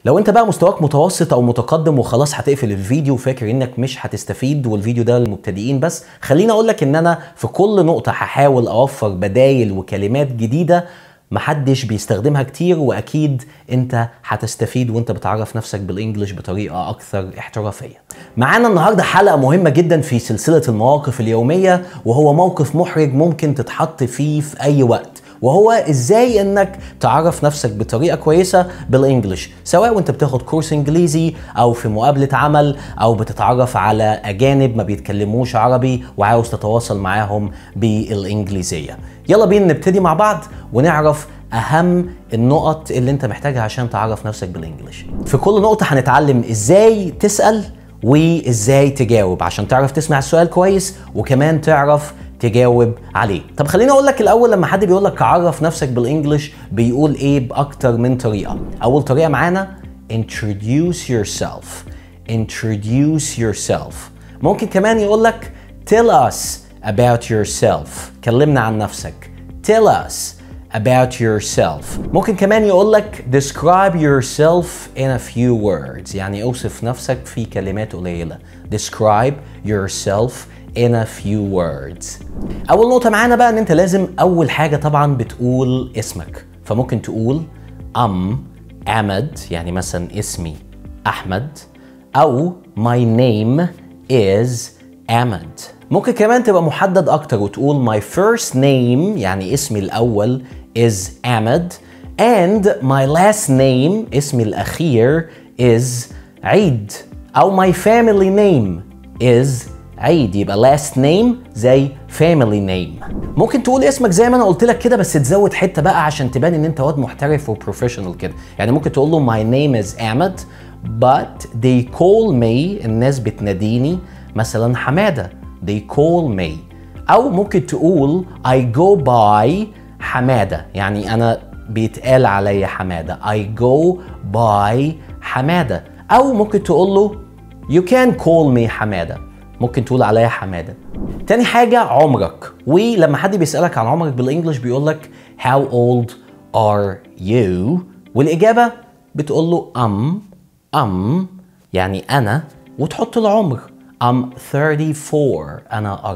لو انت بقى مستواك متوسط او متقدم وخلاص هتقفل الفيديو وفاكر انك مش هتستفيد والفيديو ده للمبتدئين بس خليني اقول لك ان انا في كل نقطه هحاول اوفر بدايل وكلمات جديده محدش بيستخدمها كتير واكيد انت هتستفيد وانت بتعرف نفسك بالانجلش بطريقه اكثر احترافيه. معانا النهارده حلقه مهمه جدا في سلسله المواقف اليوميه وهو موقف محرج ممكن تتحط فيه في اي وقت. وهو ازاي انك تعرف نفسك بطريقه كويسه بالانجلش سواء وانت بتاخد كورس انجليزي او في مقابله عمل او بتتعرف على اجانب ما بيتكلموش عربي وعاوز تتواصل معاهم بالانجليزيه يلا بينا نبتدي مع بعض ونعرف اهم النقط اللي انت محتاجها عشان تعرف نفسك بالانجلش في كل نقطه هنتعلم ازاي تسال وازاي تجاوب عشان تعرف تسمع السؤال كويس وكمان تعرف تجاوب عليه طب خليني اقول لك الاول لما حد بيقول لك عرف نفسك بالانجلش بيقول ايه باكتر من طريقه اول طريقه معانا introduce yourself introduce yourself ممكن كمان يقول لك tell us about yourself كلمنا عن نفسك tell us about yourself ممكن كمان يقول لك describe yourself in a few words يعني اوصف نفسك في كلمات قليلة describe yourself in a few words أول نقطة معانا بقى إن أنت لازم أول حاجة طبعا بتقول اسمك فممكن تقول أم أحمد يعني مثلا اسمي أحمد أو my name is أحمد ممكن كمان تبقى محدد أكتر وتقول my first name يعني اسمي الأول is أحمد and my last name اسمي الأخير is عيد أو my family name is عيد يبقى last name زي family name ممكن تقول اسمك زي ما انا قلت لك كده بس تزود حته بقى عشان تبان ان انت واد محترف وبروفيشنال كده يعني ممكن تقول له my name is Ahmed but they call me الناس بتناديني مثلا حماده they call me او ممكن تقول I go by حماده يعني انا بيتقال عليا حماده I go by حماده او ممكن تقول له you can call me حماده ممكن تقول عليا حماده تاني حاجة عمرك ولما حد بيسألك عن عمرك بالانجلش بيقول لك how old are you والإجابة بتقول له أم أم يعني أنا وتحط العمر I'm 34 أنا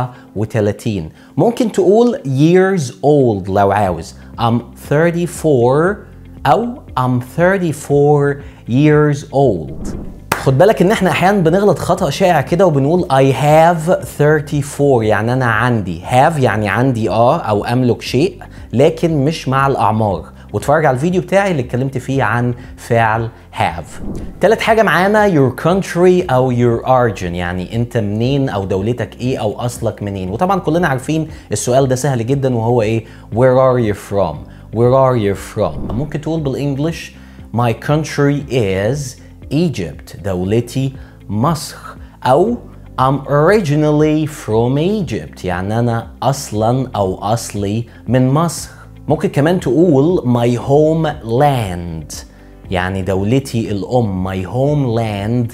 34 ممكن تقول years old لو عاوز I'm 34 أو I'm 34 years old خد بالك ان احنا احيانا بنغلط خطا شائع كده وبنقول I have 34 يعني انا عندي have يعني عندي اه او املك شيء لكن مش مع الاعمار واتفرج على الفيديو بتاعي اللي اتكلمت فيه عن فعل have تالت حاجة معانا your country أو your origin يعني أنت منين أو دولتك إيه أو أصلك منين وطبعا كلنا عارفين السؤال ده سهل جدا وهو إيه where are you from where are you from ممكن تقول بالإنجلش my country is Egypt دولتي مصر أو I'm originally from Egypt يعني أنا أصلا أو أصلي من مصر ممكن كمان تقول my homeland يعني دولتي الأم my homeland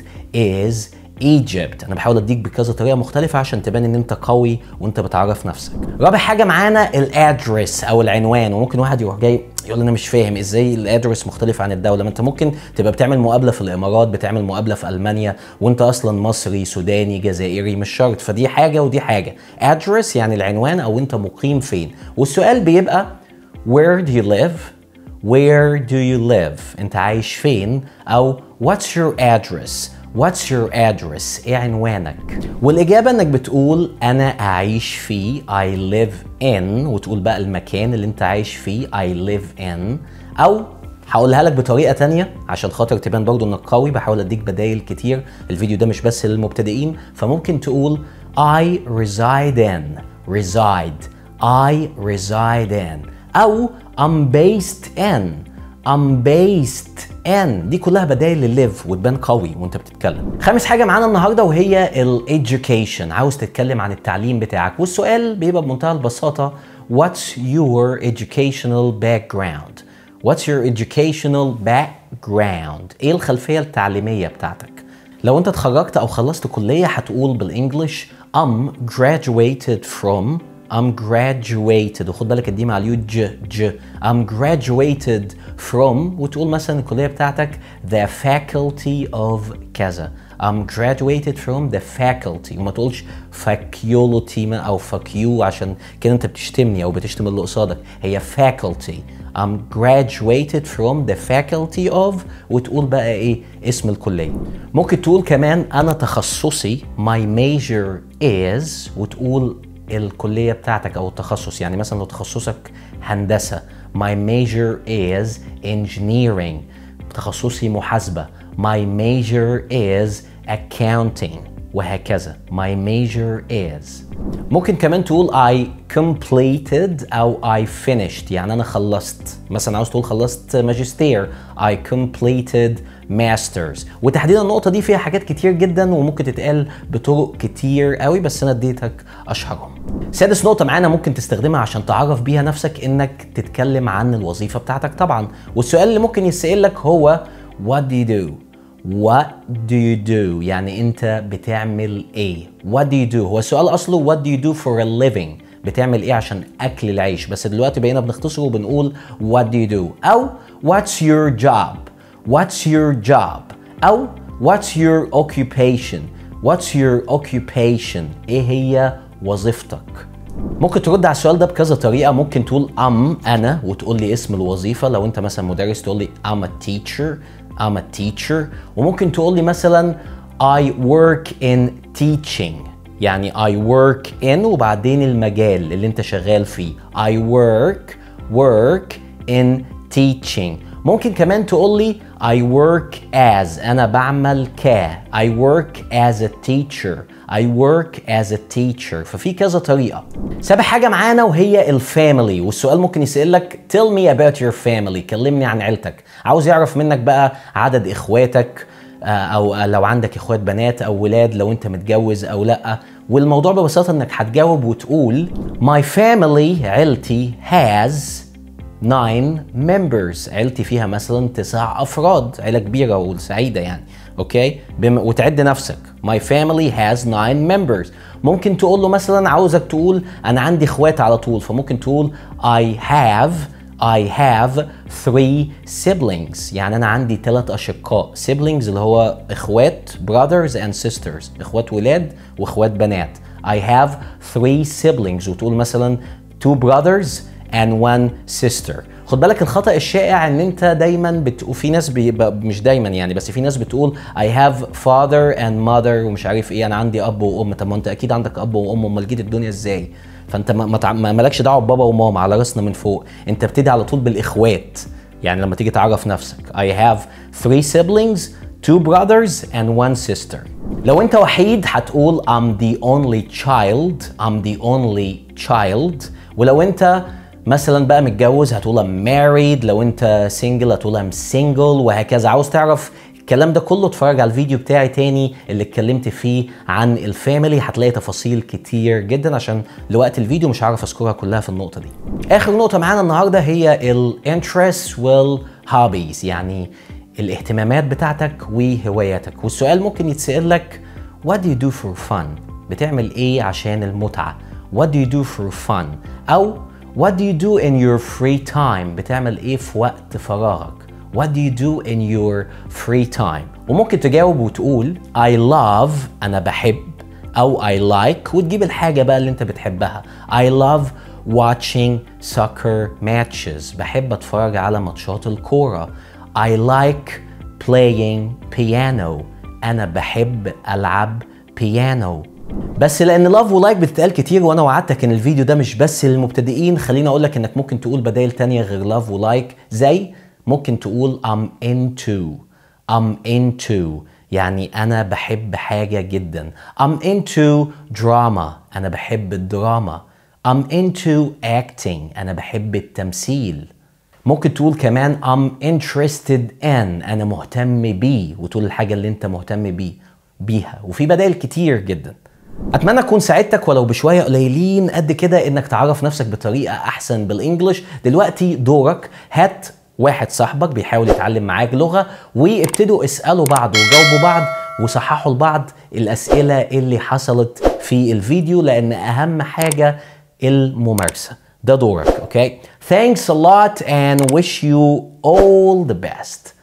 is Egypt انا بحاول اديك بكذا طريقه مختلفه عشان تبان ان انت قوي وانت بتعرف نفسك رابع حاجه معانا الادرس او العنوان وممكن واحد يروح جاي يقول انا مش فاهم ازاي الادرس مختلف عن الدوله ما انت ممكن تبقى بتعمل مقابله في الامارات بتعمل مقابله في المانيا وانت اصلا مصري سوداني جزائري مش شرط فدي حاجه ودي حاجه ادرس يعني العنوان او انت مقيم فين والسؤال بيبقى where do you live where do you live انت عايش فين او what's your address What's your address؟ ايه عنوانك؟ والإجابة إنك بتقول أنا أعيش في I live in وتقول بقى المكان اللي أنت عايش فيه I live in أو هقولها لك بطريقة تانية عشان خاطر تبان برضو إنك قوي بحاول أديك بدايل كتير الفيديو ده مش بس للمبتدئين فممكن تقول I reside in reside I reside in أو I'm based in I'm based ان دي كلها بدايل للليف وتبان قوي وانت بتتكلم خامس حاجه معانا النهارده وهي الايديوكيشن عاوز تتكلم عن التعليم بتاعك والسؤال بيبقى بمنتهى البساطه what's your educational background what's your educational background ايه الخلفيه التعليميه بتاعتك لو انت اتخرجت او خلصت كليه هتقول بالانجلش I'm graduated from I'm graduated وخد بالك دي مع اليو ج ج I'm graduated from وتقول مثلا الكلية بتاعتك the faculty of كذا I'm graduated from the faculty وما تقولش faculty او fuck you عشان كده انت بتشتمني او بتشتم اللي قصادك هي faculty I'm graduated from the faculty of وتقول بقى ايه اسم الكلية ممكن تقول كمان انا تخصصي my major is وتقول الكلية بتاعتك او التخصص يعني مثلا لو تخصصك هندسة my major is engineering تخصصي محاسبة my major is accounting وهكذا my major is ممكن كمان تقول I completed أو I finished يعني أنا خلصت مثلا عاوز تقول خلصت ماجستير I completed masters وتحديدا النقطة دي فيها حاجات كتير جدا وممكن تتقال بطرق كتير قوي بس أنا اديتك أشهرهم سادس نقطة معانا ممكن تستخدمها عشان تعرف بيها نفسك إنك تتكلم عن الوظيفة بتاعتك طبعا والسؤال اللي ممكن يسأل لك هو What do you do? What do you do؟ يعني أنت بتعمل إيه؟ What do you do؟ هو السؤال أصله What do you do for a living؟ بتعمل إيه عشان أكل العيش؟ بس دلوقتي بقينا بنختصره وبنقول What do you do؟ أو What's your job؟ What's your job؟ أو What's your occupation؟ What's your occupation؟ إيه هي وظيفتك؟ ممكن ترد على السؤال ده بكذا طريقة ممكن تقول I'm أنا وتقول لي اسم الوظيفة لو أنت مثلا مدرس تقول لي I'm a teacher I'm a teacher وممكن تقول لي مثلا I work in teaching يعني I work in وبعدين المجال اللي انت شغال فيه I work work in teaching ممكن كمان تقول لي I work as أنا بعمل ك I work as a teacher I work as a teacher ففي كذا طريقة سابع حاجة معانا وهي الفاميلي والسؤال ممكن يسألك tell me about your family كلمني عن عيلتك عاوز يعرف منك بقى عدد إخواتك او لو عندك اخوات بنات او ولاد لو انت متجوز او لا والموضوع ببساطه انك هتجاوب وتقول my family عيلتي has nine members عيلتي فيها مثلا تسع افراد عيله كبيره وسعيده يعني اوكي بم... وتعد نفسك my family has nine members ممكن تقول له مثلا عاوزك تقول انا عندي اخوات على طول فممكن تقول I have I have three siblings يعني أنا عندي ثلاث أشقاء siblings اللي هو إخوات brothers and sisters إخوات ولاد وإخوات بنات I have three siblings وتقول مثلا two brothers and one sister خد بالك الخطأ الشائع ان انت دايما بتقول في ناس بيبقى مش دايما يعني بس في ناس بتقول I have father and mother ومش عارف ايه انا عندي اب وام طب ما انت اكيد عندك اب وام امال جيت الدنيا ازاي فانت ما ما تع- ما- مالكش دعوه ببابا وماما على راسنا من فوق انت بتدي على طول بالاخوات يعني لما تيجي تعرف نفسك I have three siblings two brothers and one sister لو انت وحيد هتقول I'm the only child I'm the only child ولو انت مثلا بقى متجوز هتقول I'm married لو انت single هتقول I'm single وهكذا عاوز تعرف الكلام ده كله اتفرج على الفيديو بتاعي تاني اللي اتكلمت فيه عن الفاميلي هتلاقي تفاصيل كتير جدا عشان لوقت الفيديو مش هعرف اذكرها كلها في النقطة دي اخر نقطة معانا النهاردة هي الانترست والهوبيز يعني الاهتمامات بتاعتك وهواياتك والسؤال ممكن يتسأل لك what do you do for fun بتعمل ايه عشان المتعة what do you do for fun او what do you do in your free time بتعمل ايه في وقت فراغك What do you do in your free time وممكن تجاوب وتقول I love أنا بحب أو I like وتجيب الحاجة بقى اللي أنت بتحبها I love watching soccer matches بحب أتفرج على ماتشات الكورة I like playing piano أنا بحب ألعب بيانو بس لان لاف ولايك بتتقال كتير وانا وعدتك ان الفيديو ده مش بس للمبتدئين خليني اقول لك انك ممكن تقول بدائل تانية غير لاف ولايك زي ممكن تقول I'm into I'm into يعني انا بحب حاجة جدا I'm into drama انا بحب الدراما I'm into acting انا بحب التمثيل ممكن تقول كمان I'm interested in أنا مهتم بيه وتقول الحاجة اللي أنت مهتم بيه بيها وفي بدائل كتير جدا أتمنى أكون ساعدتك ولو بشوية قليلين قد كده إنك تعرف نفسك بطريقة أحسن بالإنجلش دلوقتي دورك هات واحد صاحبك بيحاول يتعلم معاك لغة وابتدوا اسألوا بعض وجاوبوا بعض وصححوا لبعض الأسئلة اللي حصلت في الفيديو لأن أهم حاجة الممارسة ده دورك اوكي thanks a lot and wish you all the best